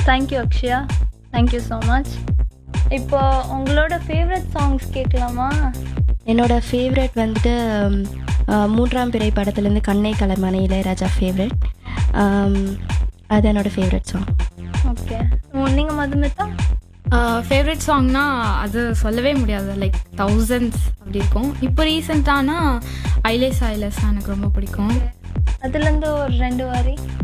thank you Akshaya thank you so much இப்போ உங்களோட favourite songs கேட்கலாமா என்னோட ஃபேவரட் வந்துட்டு ம், ஆ, மூன்றாம் பிறை படத்துலேருந்து கண்ணை கலைமணி இளையராஜா ஃபேவரட் அது என்னோட ஃபேவரட் சாங் ஓகே நீங்கள் மதுமிதா ஃபேவரட் சாங்னா அது சொல்லவே முடியாது லைக் தௌசண்ட்ஸ் அப்படி இருக்கும் இப்போ ரீசெண்டானா ஐலேஸ் ஐலஸ் எனக்கு ரொம்ப பிடிக்கும் அதுலேருந்து ஒரு ரெண்டு வாரி